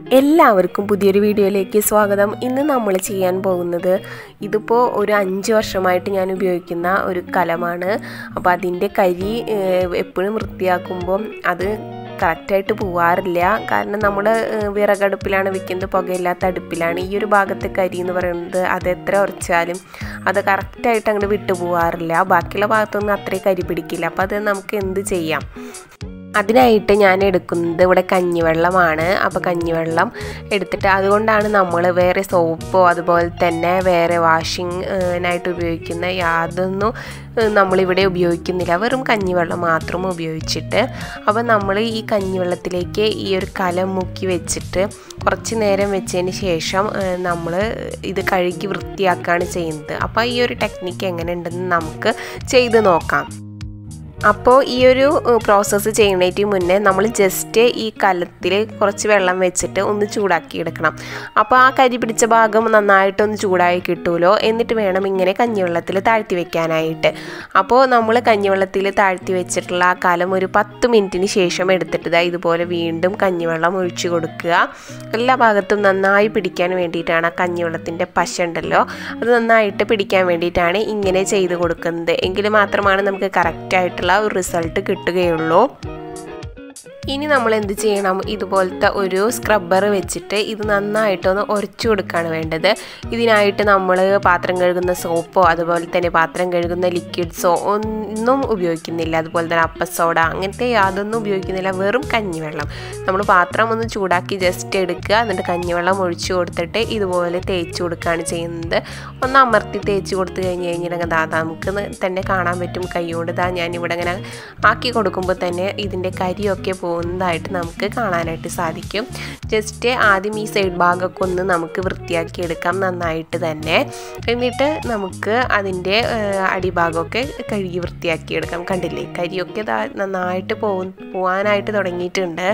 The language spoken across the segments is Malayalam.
എല്ലാവർക്കും പുതിയൊരു വീഡിയോയിലേക്ക് സ്വാഗതം ഇന്ന് നമ്മൾ ചെയ്യാൻ പോകുന്നത് ഇതിപ്പോൾ ഒരു അഞ്ച് വർഷമായിട്ട് ഞാൻ ഉപയോഗിക്കുന്ന ഒരു കലമാണ് അപ്പോൾ അതിൻ്റെ കരി എപ്പോഴും വൃത്തിയാക്കുമ്പം അത് കറക്റ്റായിട്ട് പോവാറില്ല കാരണം നമ്മൾ വിറകടുപ്പിലാണ് വെക്കുന്നത് പുകയില്ലാത്ത അടുപ്പിലാണ് ഈ ഒരു ഭാഗത്തെ കരി എന്ന് പറയുന്നത് അത് എത്ര ഉറച്ചാലും അത് കറക്റ്റായിട്ട് അങ്ങോട്ട് വിട്ടു പോവാറില്ല ബാക്കിയുള്ള ഭാഗത്തൊന്നും അത്രയും കരി പിടിക്കില്ല അപ്പോൾ അത് നമുക്ക് എന്ത് ചെയ്യാം അതിനായിട്ട് ഞാൻ എടുക്കുന്നത് ഇവിടെ കഞ്ഞിവെള്ളമാണ് അപ്പോൾ കഞ്ഞിവെള്ളം എടുത്തിട്ട് അതുകൊണ്ടാണ് നമ്മൾ വേറെ സോപ്പോ അതുപോലെ തന്നെ വേറെ വാഷിങ്ങിനായിട്ട് ഉപയോഗിക്കുന്ന യാതൊന്നും നമ്മളിവിടെ ഉപയോഗിക്കുന്നില്ല വെറും കഞ്ഞിവെള്ളം മാത്രം ഉപയോഗിച്ചിട്ട് അപ്പോൾ നമ്മൾ ഈ കഞ്ഞിവെള്ളത്തിലേക്ക് ഈ ഒരു കലം മുക്കി വെച്ചിട്ട് കുറച്ച് നേരം വെച്ചതിന് ശേഷം നമ്മൾ ഇത് കഴുകി വൃത്തിയാക്കുകയാണ് ചെയ്യുന്നത് അപ്പോൾ ഈ ഒരു ടെക്നിക്ക് എങ്ങനെ ഉണ്ടെന്ന് നമുക്ക് ചെയ്ത് നോക്കാം അപ്പോൾ ഈ ഒരു പ്രോസസ്സ് ചെയ്യുന്നതിന് മുന്നേ നമ്മൾ ജസ്റ്റ് ഈ കലത്തിൽ കുറച്ച് വെള്ളം വെച്ചിട്ട് ഒന്ന് ചൂടാക്കി എടുക്കണം അപ്പോൾ ആ കരി പിടിച്ച ഭാഗം നന്നായിട്ടൊന്ന് ചൂടായി കിട്ടുമല്ലോ എന്നിട്ട് വേണം ഇങ്ങനെ കഞ്ഞിവെള്ളത്തിൽ താഴ്ത്തി വെക്കാനായിട്ട് അപ്പോൾ നമ്മൾ കഞ്ഞിവെള്ളത്തിൽ താഴ്ത്തി വെച്ചിട്ടുള്ള ആ കലം ഒരു പത്ത് മിനിറ്റിന് ശേഷം എടുത്തിട്ട് ഇതുപോലെ വീണ്ടും കഞ്ഞിവെള്ളം ഒഴിച്ചു കൊടുക്കുക എല്ലാ ഭാഗത്തും നന്നായി പിടിക്കാൻ വേണ്ടിയിട്ടാണ് ആ കഞ്ഞിവെള്ളത്തിൻ്റെ പശ ഉണ്ടല്ലോ അത് നന്നായിട്ട് പിടിക്കാൻ വേണ്ടിയിട്ടാണ് ഇങ്ങനെ ചെയ്ത് കൊടുക്കുന്നത് എങ്കിൽ മാത്രമാണ് നമുക്ക് കറക്റ്റായിട്ടുള്ള ഒരു റിസൾട്ട് കിട്ടുകയുള്ളൂ ഇനി നമ്മൾ എന്ത് ചെയ്യണം ഇതുപോലത്തെ ഒരു സ്ക്രബ്ബർ വെച്ചിട്ട് ഇത് നന്നായിട്ടൊന്ന് ഉരച്ചു കൊടുക്കുകയാണ് വേണ്ടത് ഇതിനായിട്ട് നമ്മൾ പാത്രം കഴുകുന്ന സോപ്പോ അതുപോലെ തന്നെ പാത്രം കഴുകുന്ന ലിക്വിഡ്സോ ഒന്നും ഉപയോഗിക്കുന്നില്ല അതുപോലെ തന്നെ അപ്പസോഡ അങ്ങനത്തെ യാതൊന്നും ഉപയോഗിക്കുന്നില്ല വെറും കഞ്ഞിവെള്ളം നമ്മൾ പാത്രം ഒന്ന് ചൂടാക്കി ജസ്റ്റ് എടുക്കുക എന്നിട്ട് കഞ്ഞിവെള്ളം ഒഴിച്ചു കൊടുത്തിട്ട് ഇതുപോലെ തേച്ച് കൊടുക്കുകയാണ് ചെയ്യുന്നത് ഒന്ന് അമർത്തി തേച്ച് കൊടുത്തു കഴിഞ്ഞ് കഴിഞ്ഞിട്ടുണ്ടെങ്കിൽ ദാ നമുക്ക് തന്നെ കാണാൻ പറ്റും കൈകൊണ്ട് ദാ ഞാനിവിടെ ഇങ്ങനെ ആക്കി കൊടുക്കുമ്പോൾ തന്നെ ഇതിൻ്റെ കരിയൊക്കെ പോകുന്നതായിട്ട് നമുക്ക് കാണാനായിട്ട് സാധിക്കും ജസ്റ്റ് ആദ്യം ഈ സൈഡ് ഭാഗമൊക്കെ ഒന്ന് നമുക്ക് വൃത്തിയാക്കി എടുക്കാം നന്നായിട്ട് തന്നെ എന്നിട്ട് നമുക്ക് അതിൻ്റെ അടിഭാഗമൊക്കെ കഴുകി വൃത്തിയാക്കി എടുക്കാം കണ്ടില്ലേ കരിയൊക്കെ നന്നായിട്ട് പോ പോകാനായിട്ട് തുടങ്ങിയിട്ടുണ്ട്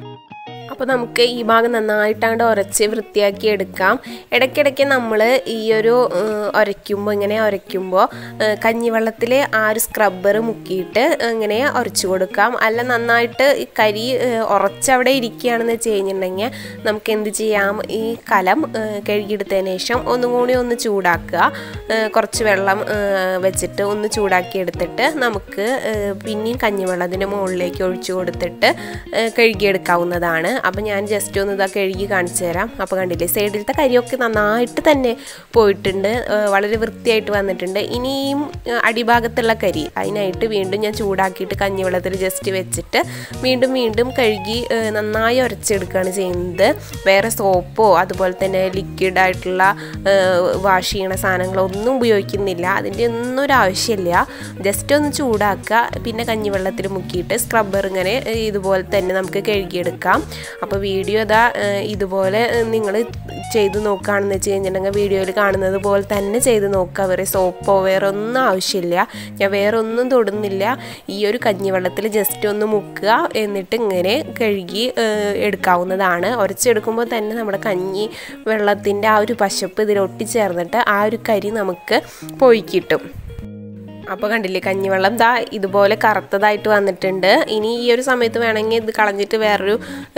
അപ്പോൾ നമുക്ക് ഈ ഭാഗം നന്നായിട്ടാണ്ട് ഉരച്ച് വൃത്തിയാക്കി എടുക്കാം ഇടയ്ക്കിടയ്ക്ക് നമ്മൾ ഈ ഒരു ഉരയ്ക്കുമ്പോൾ ഇങ്ങനെ ഉരയ്ക്കുമ്പോൾ കഞ്ഞിവെള്ളത്തിൽ ആ ഒരു സ്ക്രബ്ബർ മുക്കിയിട്ട് ഇങ്ങനെ ഉരച്ചു കൊടുക്കാം അല്ല നന്നായിട്ട് ഈ കരി ഉറച്ചവിടെ ഇരിക്കുകയാണെന്ന് വെച്ച് കഴിഞ്ഞിട്ടുണ്ടെങ്കിൽ നമുക്ക് എന്ത് ചെയ്യാം ഈ കലം കഴുകിയെടുത്തതിന് ശേഷം ഒന്നും കൂടി ഒന്ന് ചൂടാക്കുക കുറച്ച് വെള്ളം വെച്ചിട്ട് ഒന്ന് ചൂടാക്കി എടുത്തിട്ട് നമുക്ക് പിന്നെയും കഞ്ഞിവെള്ളം അതിൻ്റെ മുകളിലേക്ക് ഒഴിച്ചു കൊടുത്തിട്ട് കഴുകിയെടുക്കാവുന്നതാണ് അപ്പോൾ ഞാൻ ജസ്റ്റ് ഒന്ന് ഇതാ കഴുകി കാണിച്ചു തരാം അപ്പോൾ കണ്ടില്ലേ സൈഡിലത്തെ കരിയൊക്കെ നന്നായിട്ട് തന്നെ പോയിട്ടുണ്ട് വളരെ വൃത്തിയായിട്ട് വന്നിട്ടുണ്ട് ഇനിയും അടിഭാഗത്തുള്ള കരി അതിനായിട്ട് വീണ്ടും ഞാൻ ചൂടാക്കിയിട്ട് കഞ്ഞിവെള്ളത്തിൽ ജസ്റ്റ് വെച്ചിട്ട് വീണ്ടും വീണ്ടും കഴുകി നന്നായി ഉരച്ചെടുക്കുകയാണ് ചെയ്യുന്നത് വേറെ സോപ്പോ അതുപോലെ തന്നെ ലിക്വിഡ് ആയിട്ടുള്ള വാഷ് ചെയ്യണ സാധനങ്ങളോ ഒന്നും ഉപയോഗിക്കുന്നില്ല അതിൻ്റെ ഒന്നും ഒരു ആവശ്യമില്ല ജസ്റ്റ് ഒന്ന് ചൂടാക്കുക പിന്നെ കഞ്ഞിവെള്ളത്തിൽ മുക്കിയിട്ട് സ്ക്രബ്ബർ ഇങ്ങനെ ഇതുപോലെ തന്നെ നമുക്ക് കഴുകിയെടുക്കാം അപ്പോൾ വീഡിയോ ഇതാ ഇതുപോലെ നിങ്ങൾ ചെയ്ത് നോക്കുകയാണെന്ന് വെച്ച് കഴിഞ്ഞിട്ടുണ്ടെങ്കിൽ വീഡിയോയിൽ കാണുന്നത് പോലെ തന്നെ ചെയ്ത് നോക്കുക വേറെ സോപ്പോ വേറെ ഒന്നും ആവശ്യമില്ല ഞാൻ വേറെ ഒന്നും തൊടുന്നില്ല ഈ ഒരു കഞ്ഞിവെള്ളത്തിൽ ജസ്റ്റ് ഒന്ന് മുക്കുക എന്നിട്ട് ഇങ്ങനെ കഴുകി എടുക്കാവുന്നതാണ് ഉരച്ചെടുക്കുമ്പോൾ തന്നെ നമ്മുടെ കഞ്ഞി വെള്ളത്തിൻ്റെ ആ ഒരു പശപ്പ് ഇതിൽ ഒട്ടിച്ചേർന്നിട്ട് ആ ഒരു കരി നമുക്ക് പോയി കിട്ടും അപ്പോൾ കണ്ടില്ലേ കഞ്ഞിവെള്ളം ദാ ഇതുപോലെ കറുത്തതായിട്ട് വന്നിട്ടുണ്ട് ഇനി ഈ ഒരു സമയത്ത് വേണമെങ്കിൽ ഇത് കളഞ്ഞിട്ട് വേറൊരു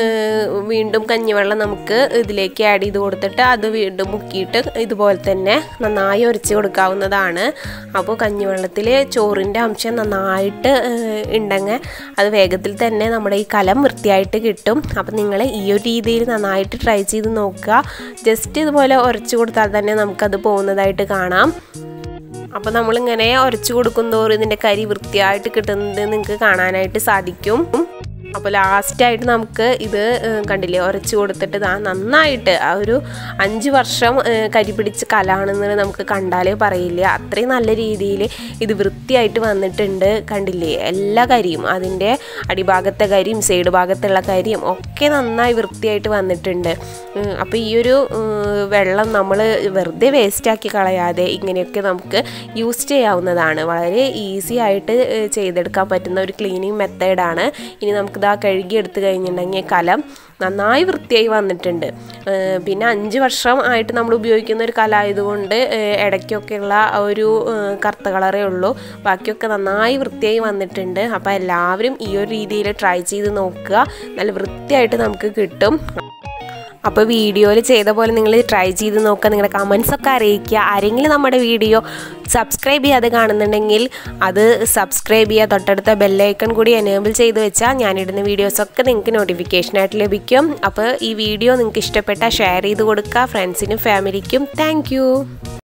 വീണ്ടും കഞ്ഞിവെള്ളം നമുക്ക് ഇതിലേക്ക് ആഡ് ചെയ്ത് കൊടുത്തിട്ട് അത് വീണ്ടും മുക്കിയിട്ട് ഇതുപോലെ തന്നെ നന്നായി ഉരച്ച് കൊടുക്കാവുന്നതാണ് അപ്പോൾ കഞ്ഞിവെള്ളത്തിൽ ചോറിൻ്റെ അംശം നന്നായിട്ട് ഉണ്ടെങ്കിൽ അത് വേഗത്തിൽ തന്നെ നമ്മുടെ ഈ കലം വൃത്തിയായിട്ട് കിട്ടും അപ്പോൾ നിങ്ങൾ ഈ ഒരു രീതിയിൽ നന്നായിട്ട് ട്രൈ ചെയ്ത് നോക്കുക ജസ്റ്റ് ഇതുപോലെ ഉരച്ച് കൊടുത്താൽ തന്നെ നമുക്കത് പോകുന്നതായിട്ട് കാണാം അപ്പോൾ നമ്മളിങ്ങനെ ഉരച്ചു കൊടുക്കും തോറും ഇതിൻ്റെ കരി വൃത്തിയായിട്ട് കിട്ടുന്നത് നിങ്ങൾക്ക് കാണാനായിട്ട് സാധിക്കും അപ്പോൾ ലാസ്റ്റായിട്ട് നമുക്ക് ഇത് കണ്ടില്ലേ ഉരച്ച് കൊടുത്തിട്ട് ഇതാ നന്നായിട്ട് ആ ഒരു അഞ്ച് വർഷം കരി പിടിച്ച കലാണെന്ന് നമുക്ക് കണ്ടാലേ പറയില്ല അത്രയും നല്ല രീതിയിൽ ഇത് വൃത്തിയായിട്ട് വന്നിട്ടുണ്ട് കണ്ടില്ലേ എല്ലാ കരിയും അതിൻ്റെ അടിഭാഗത്തെ കരിയും സൈഡ് ഭാഗത്തുള്ള കരിയും ഒക്കെ നന്നായി വൃത്തിയായിട്ട് വന്നിട്ടുണ്ട് അപ്പോൾ ഈ ഒരു വെള്ളം നമ്മൾ വെറുതെ വേസ്റ്റാക്കി കളയാതെ ഇങ്ങനെയൊക്കെ നമുക്ക് യൂസ് ചെയ്യാവുന്നതാണ് വളരെ ഈസി ആയിട്ട് ചെയ്തെടുക്കാൻ പറ്റുന്ന ഒരു ക്ലീനിങ് മെത്തേഡാണ് ഇനി നമുക്ക് ഇതാ കഴുകി എടുത്തു കഴിഞ്ഞിട്ടുണ്ടെങ്കിൽ കലം നന്നായി വൃത്തിയായി വന്നിട്ടുണ്ട് പിന്നെ അഞ്ച് വർഷം ആയിട്ട് നമ്മൾ ഉപയോഗിക്കുന്ന ഒരു കല ആയതുകൊണ്ട് ഇടയ്ക്കൊക്കെയുള്ള ഒരു കറുത്ത കളറേ ഉള്ളൂ ബാക്കിയൊക്കെ നന്നായി വൃത്തിയായി വന്നിട്ടുണ്ട് അപ്പോൾ എല്ലാവരും ഈ ഒരു രീതിയിൽ ട്രൈ ചെയ്ത് നോക്കുക നല്ല വൃത്തിയായിട്ട് നമുക്ക് കിട്ടും അപ്പോൾ വീഡിയോയിൽ ചെയ്ത പോലെ നിങ്ങൾ ട്രൈ ചെയ്ത് നോക്കുക നിങ്ങളുടെ കമൻസ് ഒക്കെ അറിയിക്കുക ആരെങ്കിലും നമ്മുടെ വീഡിയോ സബ്സ്ക്രൈബ് ചെയ്യാതെ കാണുന്നുണ്ടെങ്കിൽ അത് സബ്സ്ക്രൈബ് ചെയ്യുക തൊട്ടടുത്ത ബെല്ലൈക്കൺ കൂടി എനേബിൾ ചെയ്ത് വെച്ചാൽ ഞാനിടുന്ന വീഡിയോസൊക്കെ നിങ്ങൾക്ക് നോട്ടിഫിക്കേഷനായിട്ട് ലഭിക്കും അപ്പോൾ ഈ വീഡിയോ നിങ്ങൾക്ക് ഇഷ്ടപ്പെട്ടാൽ ഷെയർ ചെയ്ത് കൊടുക്കുക ഫ്രണ്ട്സിനും ഫാമിലിക്കും താങ്ക്